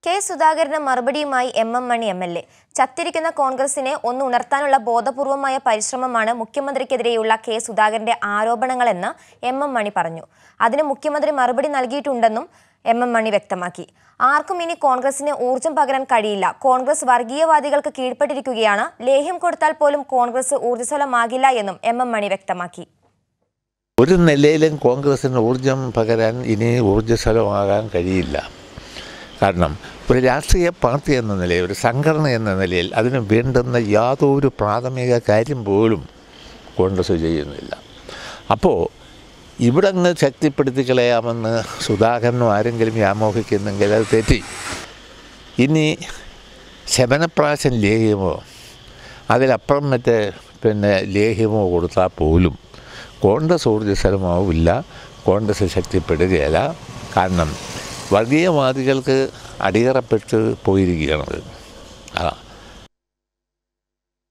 K സുധാകരന് മറുപടിയുമായി M M Mani M L A ചത്തിരിക്കുന്ന കോൺഗ്രസിനെ ഒന്ന് ഉണർത്താനുള്ള ബോധപൂർവമായ പരിശ്രമമാണ് മുഖ്യമന്ത്രിക്കെതിരെയുള്ള കെ സുധാകരന്റെ ആരോപണങ്ങളെന്ന് എം എം മണി പറഞ്ഞു അതിന് മുഖ്യമന്ത്രി മറുപടി നൽകിയിട്ടുണ്ടെന്നും എം എം മണി വ്യക്തമാക്കി ആർക്കും ഇനി കോൺഗ്രസിന് ഊർജം പകരാൻ കഴിയില്ല കോൺഗ്രസ് വർഗീയവാദികൾക്ക് കീഴ്പ്പെട്ടിരിക്കുകയാണ് ലേഹ്യം കൊടുത്താൽ പോലും കോൺഗ്രസ് ഊർജ്ജസ്വലമാകില്ല എന്നും എം എം മണി വ്യക്തമാക്കി ഒരു നിലയിലും കോൺഗ്രസിന് ഊർജം പകരാൻ ഇനി ഊർജ്ജസ്വലമാകാൻ കഴിയില്ല കാരണം ഒരു രാഷ്ട്രീയ പാർട്ടി എന്ന നിലയിൽ ഒരു സംഘടന എന്ന നിലയിൽ അതിന് വേണ്ടുന്ന യാതൊരു പ്രാഥമിക കാര്യം പോലും കോൺഗ്രസ് ചെയ്യുന്നില്ല അപ്പോൾ ഇവിടെ അങ്ങ് ശക്തിപ്പെടുത്തി കളയാമെന്ന് സുധാകരനോ ആരെങ്കിലും വ്യാമോഹിക്കുന്നെങ്കിൽ അത് തെറ്റി ഇനി ശമനപ്രാശം ലേഹ്യമോ അതിലപ്പുറം മറ്റേ പിന്നെ ലേഹ്യമോ കൊടുത്താൽ പോലും കോൺഗ്രസ് ഊർജ്ജസ്വലമാവില്ല കോൺഗ്രസ് ശക്തിപ്പെടുകയില്ല കാരണം വർഗീയവാദികൾക്ക് അടിയറപ്പെട്ട് പോയിരിക്കുകയാണത് ആ